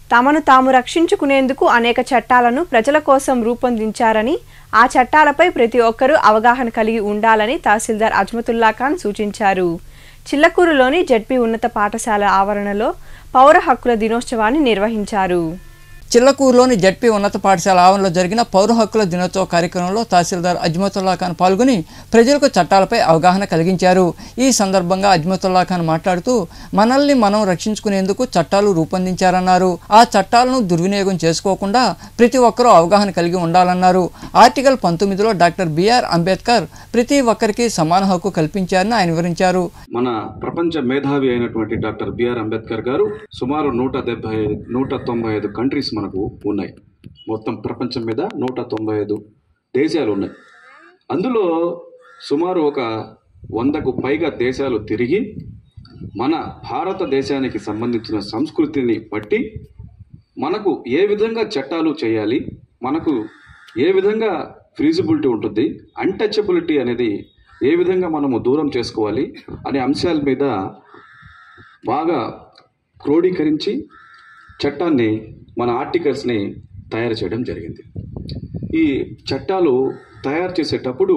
తమను తాము రక్షించుకునేందుకు అనేక చట్టాలను ప్రజల కోసం రూపొందించారని ఆ చట్టాలపై ప్రతి ఒక్కరూ అవగాహన కలిగి ఉండాలని తహసీల్దార్ అజ్మతుల్లా ఖాన్ సూచించారు చిల్లకూరులోని జడ్పీ ఉన్నత పాఠశాల ఆవరణలో పౌర హక్కుల దినోత్సవాన్ని నిర్వహించారు చిల్లకూరులోని జడ్పీ ఉన్నత పాఠశాల ఆవరణలో జరిగిన పౌర హక్కుల దినోత్సవ కార్యక్రమంలో తహసీల్దార్ అజ్మతుల్లా ఖాన్ పాల్గొని ప్రజలకు చట్టాలపై అవగాహన కలిగించారు ఈ సందర్భంగా అజ్మతుల్లా ఖాన్ మాట్లాడుతూ మనల్ని మనం రక్షించుకునేందుకు చట్టాలు రూపొందించారన్నారు ఆ చట్టాలను దుర్వినియోగం చేసుకోకుండా ప్రతి ఒక్కరూ అవగాహన కలిగి ఉండాలన్నారు ఆర్టికల్ పంతొమ్మిదిలో డాక్టర్ బిఆర్ అంబేద్కర్ ప్రతి ఒక్కరికి సమాన హక్కు కల్పించారని ఆయన వివరించారు మన ప్రపంచ మేధావి అయినటువంటి డాక్టర్ బిఆర్ అంబేద్కర్ గారు సుమారు నూట డెబ్బై నూట తొంభై ఐదు కంట్రీస్ మనకు ఉన్నాయి మొత్తం ప్రపంచం మీద నూట తొంభై ఐదు దేశాలు ఉన్నాయి అందులో సుమారు ఒక వందకు పైగా దేశాలు తిరిగి మన భారతదేశానికి సంబంధించిన సంస్కృతిని బట్టి మనకు ఏ విధంగా చట్టాలు చేయాలి మనకు ఏ విధంగా ఫీజిబిలిటీ ఉంటుంది అన్టచబిలిటీ అనేది ఏ విధంగా మనము దూరం చేసుకోవాలి అనే అంశాల మీద బాగా క్రోడీకరించి చట్టాన్ని మన ఆర్టికల్స్ని తయారు చేయడం జరిగింది ఈ చట్టాలు తయారు చేసేటప్పుడు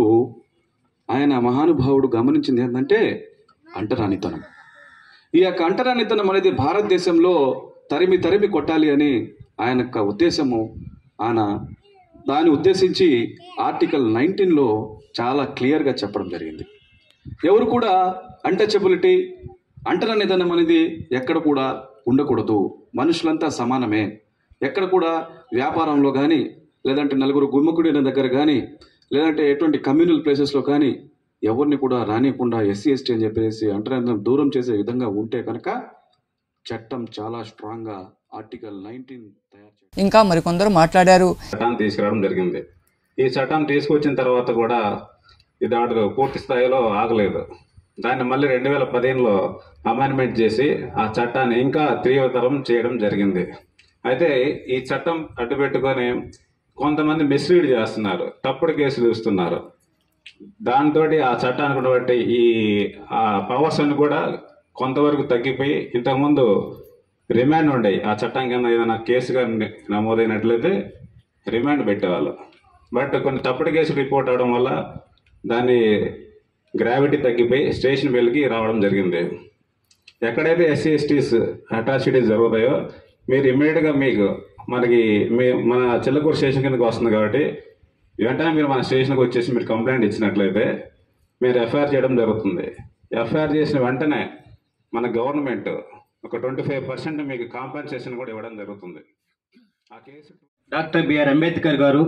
ఆయన మహానుభావుడు గమనించింది ఏంటంటే అంటరానితనం ఈ యొక్క అంటరానితనం అనేది భారతదేశంలో తరిమి తరిమి కొట్టాలి అని ఆయన యొక్క ఉద్దేశము ఆయన దాన్ని ఉద్దేశించి ఆర్టికల్ నైన్టీన్లో చాలా క్లియర్గా చెప్పడం జరిగింది ఎవరు కూడా అంటచబిలిటీ అంటరానితనం అనేది ఎక్కడ కూడా ఉండకూడదు మనుషులంతా సమానమే ఎక్కడ కూడా వ్యాపారంలో కానీ లేదంటే నలుగురు గుమ్మకుడిన దగ్గర కానీ లేదంటే ఎటువంటి కమ్యూనల్ ప్లేసెస్లో కానీ ఎవరిని కూడా రానియకుండా ఎస్సీ ఎస్టీ అని చెప్పేసి అంటరానితనం దూరం చేసే విధంగా ఉంటే కనుక చట్టం చాలా స్ట్రాంగ్గా ఆర్టికల్ నైన్టీన్ తయారు చేయడం ఇంకా మరికొందరు మాట్లాడారు చట్టాన్ని తీసుకురావడం జరిగింది ఈ చట్టం తీసుకొచ్చిన తర్వాత కూడా ఇది ఆడు పూర్తి స్థాయిలో ఆగలేదు దాన్ని మళ్ళీ రెండు వేల పదిహేనులో అమెండ్మెంట్ చేసి ఆ చట్టాన్ని ఇంకా తీవ్రతరం చేయడం జరిగింది అయితే ఈ చట్టం అడ్డుపెట్టుకొని కొంతమంది మిస్లీడ్ చేస్తున్నారు తప్పుడు కేసులు ఇస్తున్నారు దాంతో ఆ చట్టానికి ఉన్నటువంటి ఈ ఆ పవర్స్ అన్ని కూడా కొంతవరకు తగ్గిపోయి ఇంతకుముందు రిమాండ్ ఉండేవి ఆ చట్టం కింద ఏదైనా కేసుగా నమోదైనట్లయితే రిమాండ్ పెట్టేవాళ్ళు బట్ కొన్ని తప్పుడు కేసులు రిపోర్ట్ అవడం వల్ల దాన్ని గ్రావిటీ తగ్గిపోయి స్టేషన్ బెల్కి రావడం జరిగింది ఎక్కడైతే ఎస్సీ ఎస్టీస్ అట్రాసిటీస్ జరుగుతాయో మీరు ఇమ్మీడియట్గా మీకు మనకి మీ మన చిల్లకూరు స్టేషన్ కిందకి వస్తుంది కాబట్టి వెంటనే మీరు మన స్టేషన్కి వచ్చేసి మీరు కంప్లైంట్ ఇచ్చినట్లయితే మీరు ఎఫ్ఐఆర్ చేయడం జరుగుతుంది ఎఫ్ఐఆర్ చేసిన వెంటనే మన గవర్నమెంట్ ఒక ట్వంటీ ఫైవ్ పర్సెంట్ మీకు కాంపెన్సేషన్ కూడా ఇవ్వడం జరుగుతుంది ఆ కేసు డాక్టర్ బిఆర్ అంబేద్కర్ గారు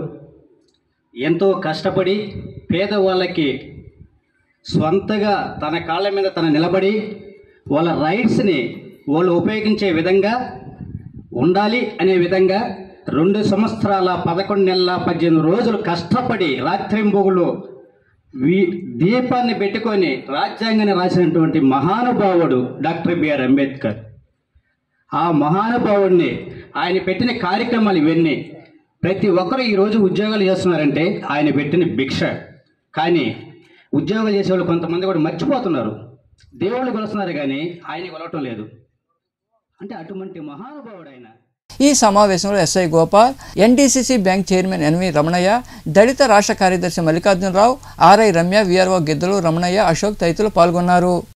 ఎంతో కష్టపడి పేదవాళ్ళకి స్వంతగా తన కాళ్ళ మీద తన నిలబడి వాళ్ళ రైట్స్ని వాళ్ళు ఉపయోగించే విధంగా ఉండాలి అనే విధంగా రెండు సంవత్సరాల పదకొండు నెలల పద్దెనిమిది రోజులు కష్టపడి రాత్రింబొగులు వీ దీపాన్ని పెట్టుకొని రాజ్యాంగాన్ని రాసినటువంటి మహానుభావుడు డాక్టర్ బిఆర్ అంబేద్కర్ ఆ మహానుభావుడిని ఆయన పెట్టిన కార్యక్రమాలు ఇవన్నీ ప్రతి ఒక్కరు ఈరోజు ఉద్యోగాలు చేస్తున్నారంటే ఆయన పెట్టిన భిక్ష కానీ ఉద్యోగాలు చేసేవాళ్ళు కొంతమంది కూడా మర్చిపోతున్నారు దేవుళ్ళు కొలుస్తున్నారు కానీ ఆయన కొలవటం లేదు అంటే అటువంటి మహానుభావుడు ఆయన ఈ సమావేశంలో SI Gopal NDCC bank chairman NV Ramanaiah దళిత రాష్ట్ర కార్యదర్శి మల్లికార్జునరావు ఆర్ఐ రమ్య విఆర్ఓ గిద్దలు రమణయ్య అశోక్ తదితరులు పాల్గొన్నారు